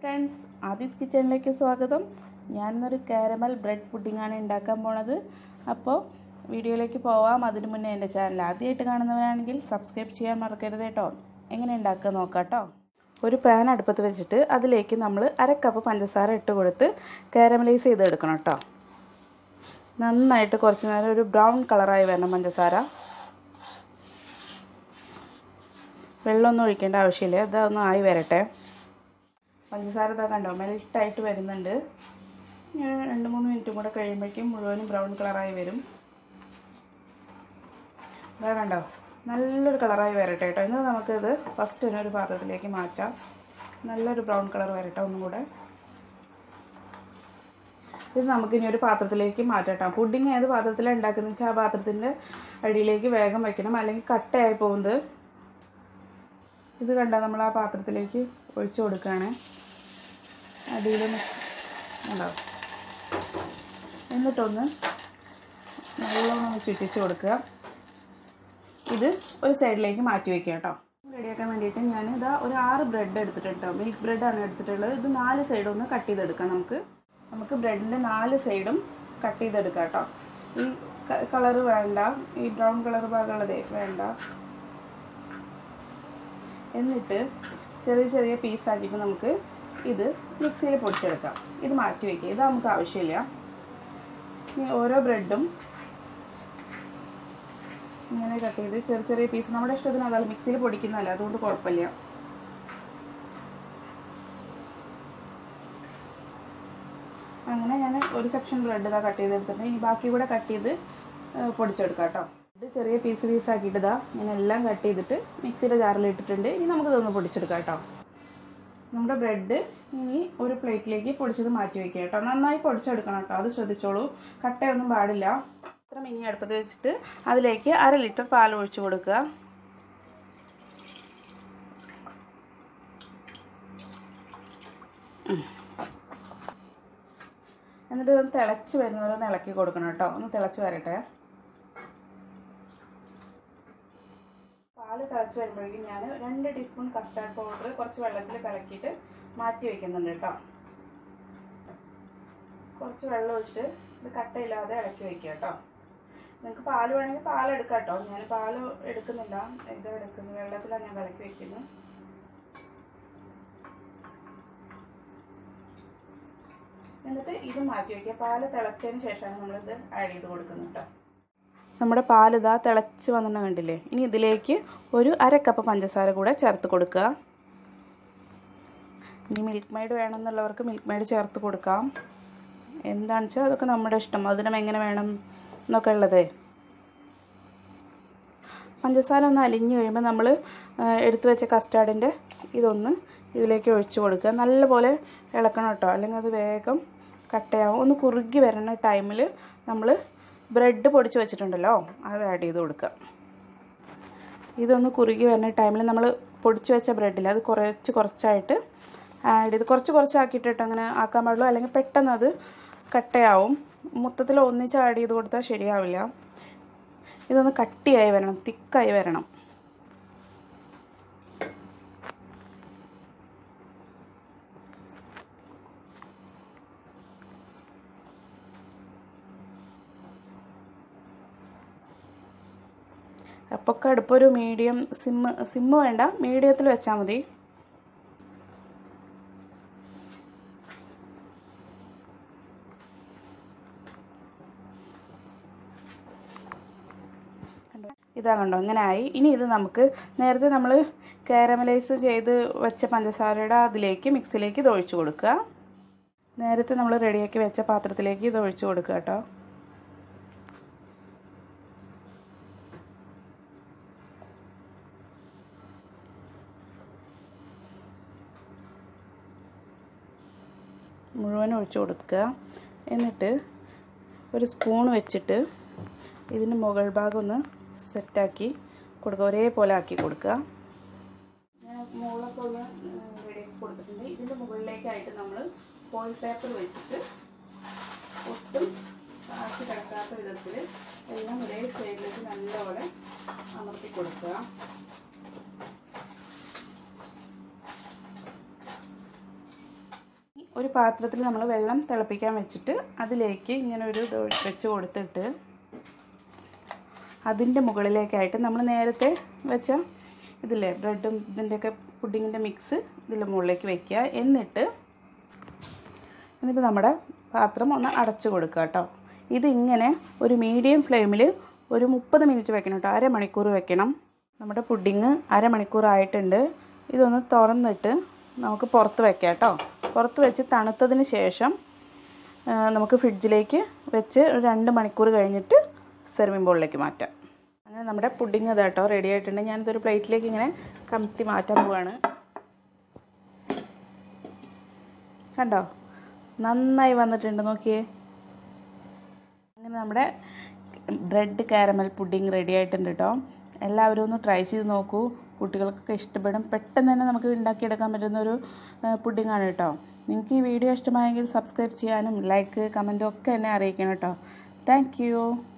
friends Adith കിച്ചണിലേക്ക് സ്വാഗതം ഞാനിന്നൊരു caramel bread പുഡിങ്ങാണ് ഉണ്ടാക്കാൻ പോണത് അപ്പോൾ വീഡിയോയിലേക്ക് പോവാം അതിനു മുന്നേ എൻ്റെ ചാനൽ ആദ്യമായിട്ട് കാണുന്നവരാണെങ്കിൽ സബ്സ്ക്രൈബ് ചെയ്യാൻ മറക്കരുത് കേട്ടോ എങ്ങനെ ഉണ്ടാക്കുക നോക്കാം കേട്ടോ ഒരു പാൻ അടുപ്പത്ത് വെച്ചിട്ട് അതിലേക്ക് നമ്മൾ അര കപ്പ് പഞ്ചസാര ഇട്ട് കൊടുത്ത് കാരമലൈസ് ചെയ്തെടുക്കണം കേട്ടോ നന്നായിട്ട് കുറച്ച് നേരം ഒരു ബ്രൗൺ കളറായി വരണം പഞ്ചസാര വെള്ളമൊന്നും ഒഴിക്കേണ്ട ആവശ്യമില്ല ഇതൊന്ന് ആയി വരട്ടെ പഞ്ചസാര ഇതാ കണ്ടോ മെൽട്ടായിട്ട് വരുന്നുണ്ട് ഞാൻ രണ്ട് മൂന്ന് മിനിറ്റും കൂടെ കഴിയുമ്പോഴേക്കും മുഴുവനും ബ്രൗൺ കളറായി വരും ഇതാ കണ്ടോ നല്ലൊരു കളറായി വരട്ടെ കേട്ടോ ഇന്ന് നമുക്കിത് ഫസ്റ്റ് തന്നെ ഒരു പാത്രത്തിലേക്ക് മാറ്റാം നല്ലൊരു ബ്രൗൺ കളർ വരട്ടെ ഒന്നും കൂടെ ഇത് നമുക്കിനി ഒരു പാത്രത്തിലേക്ക് മാറ്റാം പുഡിങ് ഏത് പാത്രത്തിലാണ് ഉണ്ടാക്കുന്നത് വെച്ചാൽ ആ പാത്രത്തിൻ്റെ അടിയിലേക്ക് വേഗം വെക്കണം അല്ലെങ്കിൽ കട്ടയായി പോകുന്നത് ഇത് കണ്ട നമ്മൾ ആ പാത്രത്തിലേക്ക് ഒഴിച്ചു കൊടുക്കുകയാണ് അടിയിലൊന്ന് ഉണ്ടാവും എന്നിട്ടൊന്ന് നല്ലോണം ഒന്ന് ചുറ്റിച്ച് കൊടുക്കുക ഇത് ഒരു സൈഡിലേക്ക് മാറ്റി വയ്ക്കുക കേട്ടോ റെഡിയാക്കാൻ വേണ്ടിയിട്ട് ഞാൻ ഇതാ ഒരു ആറ് ബ്രെഡ് എടുത്തിട്ടുണ്ട് കേട്ടോ മിൽക്ക് ബ്രെഡാണ് എടുത്തിട്ടുള്ളത് ഇത് നാല് സൈഡും ഒന്ന് കട്ട് ചെയ്തെടുക്കാം നമുക്ക് നമുക്ക് ബ്രെഡിൻ്റെ നാല് സൈഡും കട്ട് ചെയ്തെടുക്കാം കേട്ടോ ഈ കളറ് വേണ്ട ഈ ബ്രൗൺ കളർ ഭാഗമുള്ളതേ വേണ്ട എന്നിട്ട് ചെറിയ ചെറിയ പീസാക്കിയിട്ട് നമുക്ക് ഇത് മിക്സിയിൽ പൊടിച്ചെടുക്കാം ഇത് മാറ്റി വയ്ക്കുക ഇത് നമുക്ക് ആവശ്യമില്ല ഇനി ഓരോ ബ്രെഡും ഇങ്ങനെ കട്ട് ചെയ്ത് ചെറിയ ചെറിയ പീസ് നമ്മുടെ ഇഷ്ടത്തിനല്ല മിക്സിയിൽ പൊടിക്കുന്നതല്ല അതുകൊണ്ട് കുഴപ്പമില്ല അങ്ങനെ ഞാൻ ഒരു സെക്ഷൻ ബ്രെഡ് ഇതാ കട്ട് ചെയ്തെടുത്തിട്ടുണ്ട് ഇനി ബാക്കി കൂടെ കട്ട് ചെയ്ത് പൊടിച്ചെടുക്കാം കേട്ടോ ഇത് ചെറിയ പീസ് പീസ് ആക്കിയിട്ട് ഇതാ ഞാൻ എല്ലാം കട്ട് ചെയ്തിട്ട് മിക്സിയുടെ ജാറിൽ ഇട്ടിട്ടുണ്ട് ഇനി നമുക്ക് ഇതൊന്ന് പൊടിച്ചെടുക്കാം കേട്ടോ നമ്മുടെ ബ്രെഡ് ഇനി ഒരു പ്ലേറ്റിലേക്ക് പൊടിച്ചത് മാറ്റി വയ്ക്കുക കേട്ടോ നന്നായി പൊടിച്ചെടുക്കണം കേട്ടോ അത് ശ്രദ്ധിച്ചോളൂ കട്ടയൊന്നും പാടില്ല ഇത്ര മിനി അടുപ്പത്ത് വെച്ചിട്ട് അതിലേക്ക് അര ലിറ്റർ പാൽ ഒഴിച്ചു കൊടുക്കുക എന്നിട്ട് ഒന്ന് തിളച്ച് വരുന്നവരെ ഒന്ന് ഇളക്കി കൊടുക്കണം കേട്ടോ ഒന്ന് തിളച്ച് വരട്ടെ പാല് തിളച്ച് വരുമ്പോഴേക്കും ഞാൻ രണ്ട് ടീസ്പൂൺ കസ്റ്റാർഡ് പൗഡർ കുറച്ച് വെള്ളത്തിൽ കലക്കിയിട്ട് മാറ്റി വയ്ക്കുന്നുണ്ട് കേട്ടോ കുറച്ച് വെള്ളം ഒഴിച്ചിട്ട് ഇത് കട്ടയില്ലാതെ ഇളക്കി വയ്ക്കുക കേട്ടോ നിങ്ങൾക്ക് പാല് വേണമെങ്കിൽ പാൽ എടുക്കാം കേട്ടോ ഞാൻ പാൽ എടുക്കുന്നില്ല ഇത് എടുക്കുന്നു വെള്ളത്തിലാണ് ഞാൻ കലക്കി വയ്ക്കുന്നത് എന്നിട്ട് ഇത് മാറ്റി വയ്ക്കുക പാല് തിളച്ചതിന് ശേഷമാണ് നമ്മളിത് ആഡ് ചെയ്ത് കൊടുക്കുന്നത് കേട്ടോ നമ്മുടെ പാൽ ഇതാ തിളച്ച് വന്നിട്ട് കണ്ടില്ലേ ഇനി ഇതിലേക്ക് ഒരു അര കപ്പ് പഞ്ചസാര കൂടെ ചേർത്ത് കൊടുക്കുക ഇനി മിൽക്ക് മെയ്ഡ് വേണമെന്നുള്ളവർക്ക് മിൽക്ക് മെയ്ഡ് ചേർത്ത് കൊടുക്കാം എന്താണെന്ന് വെച്ചാൽ അതൊക്കെ നമ്മുടെ ഇഷ്ടം മധുരം എങ്ങനെ വേണം എന്നൊക്കെ ഉള്ളത് പഞ്ചസാര ഒന്ന് അലിഞ്ഞ് കഴിയുമ്പോൾ നമ്മൾ എടുത്തു വെച്ച കസ്റ്റാർഡിൻ്റെ ഇതൊന്ന് ഇതിലേക്ക് ഒഴിച്ചു കൊടുക്കുക നല്ലപോലെ ഇളക്കണം കേട്ടോ അല്ലെങ്കിൽ അത് വേഗം കട്ടയാവും ഒന്ന് കുറുകി വരുന്ന ടൈമിൽ നമ്മൾ ബ്രെഡ് പൊടിച്ച് വെച്ചിട്ടുണ്ടല്ലോ അത് ആഡ് ചെയ്ത് കൊടുക്കുക ഇതൊന്ന് കുറുകി വരുന്ന ടൈമിൽ നമ്മൾ പൊടിച്ച് വെച്ച ബ്രെഡിൽ അത് കുറച്ച് കുറച്ചായിട്ട് ആഡ് ചെയ്ത് കുറച്ച് കുറച്ചാക്കിയിട്ടിട്ട് അങ്ങനെ ആക്കാൻ പാടുള്ളൂ അല്ലെങ്കിൽ പെട്ടെന്ന് അത് കട്ടയാവും മൊത്തത്തിൽ ഒന്നിച്ച് ആഡ് ചെയ്ത് കൊടുത്താൽ ശരിയാവില്ല ഇതൊന്ന് കട്ടിയായി വരണം തിക്കായി വരണം അപ്പോൾ അടുപ്പൊരു മീഡിയം സിമ്മ് സിമ്മ് വേണ്ട മീഡിയത്തിൽ വെച്ചാൽ മതി ഇതാ കണ്ടോ ഇങ്ങനെ ആയി ഇനി ഇത് നമുക്ക് നേരത്തെ നമ്മൾ കാരമലൈസ് ചെയ്ത് വെച്ച പഞ്ചസാരയുടെ അതിലേക്ക് മിക്സിലേക്ക് ഇത് ഒഴിച്ചു കൊടുക്കുക നേരത്തെ നമ്മൾ റെഡിയാക്കി വെച്ച പാത്രത്തിലേക്ക് ഇത് ഒഴിച്ചു കൊടുക്കുക കേട്ടോ മുഴുവൻ ഒഴിച്ചു കൊടുക്കുക എന്നിട്ട് ഒരു സ്പൂൺ വെച്ചിട്ട് ഇതിന് മുകൾ ഭാഗം ഒന്ന് സെറ്റാക്കി കൊടുക്കുക ഒരേപോലെ ആക്കി കൊടുക്കുക ഞാൻ മുകളൊക്കെ ഒന്ന് റെഡിയാക്കി കൊടുത്തിട്ടുണ്ട് ഇതിൻ്റെ മുകളിലേക്കായിട്ട് നമ്മൾ ഫോയിൽ പേപ്പർ വെച്ചിട്ട് ഒട്ടും കാശ് കിടക്കാത്ത വിധത്തിൽ എല്ലാം ഒരേ സൈഡിലേക്ക് നല്ലപോലെ അമർത്തി കൊടുക്കുക ഒരു പാത്രത്തിൽ നമ്മൾ വെള്ളം തിളപ്പിക്കാൻ വെച്ചിട്ട് അതിലേക്ക് ഇങ്ങനെ ഒരു ഇത് വെച്ച് കൊടുത്തിട്ട് അതിൻ്റെ മുകളിലേക്കായിട്ട് നമ്മൾ നേരത്തെ വെച്ച ഇതില്ലേ ബ്രെഡും ഇതിൻ്റെയൊക്കെ പുഡിങ്ങിൻ്റെ മിക്സ് ഇതിൻ്റെ മുകളിലേക്ക് വെക്കുക എന്നിട്ട് എന്നിട്ട് നമ്മുടെ പാത്രം ഒന്ന് അടച്ചു കൊടുക്കുക കേട്ടോ ഇതിങ്ങനെ ഒരു മീഡിയം ഫ്ലെയിമിൽ ഒരു മുപ്പത് മിനിറ്റ് വെക്കണം കേട്ടോ അരമണിക്കൂർ വെക്കണം നമ്മുടെ പുഡിങ് അരമണിക്കൂർ ആയിട്ടുണ്ട് ഇതൊന്ന് തുറന്നിട്ട് നമുക്ക് പുറത്ത് വെക്കാം കേട്ടോ പുറത്ത് വെച്ച് തണുത്തതിന് ശേഷം ആ, നമുക്ക് ഫ്രിഡ്ജിലേക്ക് വെച്ച് ഒരു രണ്ട് മണിക്കൂർ കഴിഞ്ഞിട്ട് സെർവിങ് ബോളിലേക്ക് മാറ്റാം അങ്ങനെ നമ്മുടെ പുഡിങ് ഇതാ കേട്ടോ റെഡി ആയിട്ടുണ്ട് ഞാനിതൊരു പ്ലേറ്റിലേക്ക് ഇങ്ങനെ കമത്തി മാറ്റാൻ പോവാണ് കണ്ടോ നന്നായി വന്നിട്ടുണ്ട് നോക്കിയേ അങ്ങനെ നമ്മുടെ ബ്രെഡ് കാരമൽ പുഡിങ് റെഡി ആയിട്ടുണ്ട് കേട്ടോ എല്ലാവരും ഒന്ന് ട്രൈ ചെയ്ത് നോക്കൂ കുട്ടികൾക്കൊക്കെ ഇഷ്ടപ്പെടും പെട്ടെന്ന് തന്നെ നമുക്ക് ഉണ്ടാക്കിയെടുക്കാൻ പറ്റുന്ന ഒരു പുഡിംഗ് ആണ് കേട്ടോ നിങ്ങൾക്ക് ഈ വീഡിയോ ഇഷ്ടമായെങ്കിൽ സബ്സ്ക്രൈബ് ചെയ്യാനും ലൈക്ക് കമൻറ്റും ഒക്കെ എന്നെ അറിയിക്കണം കേട്ടോ താങ്ക്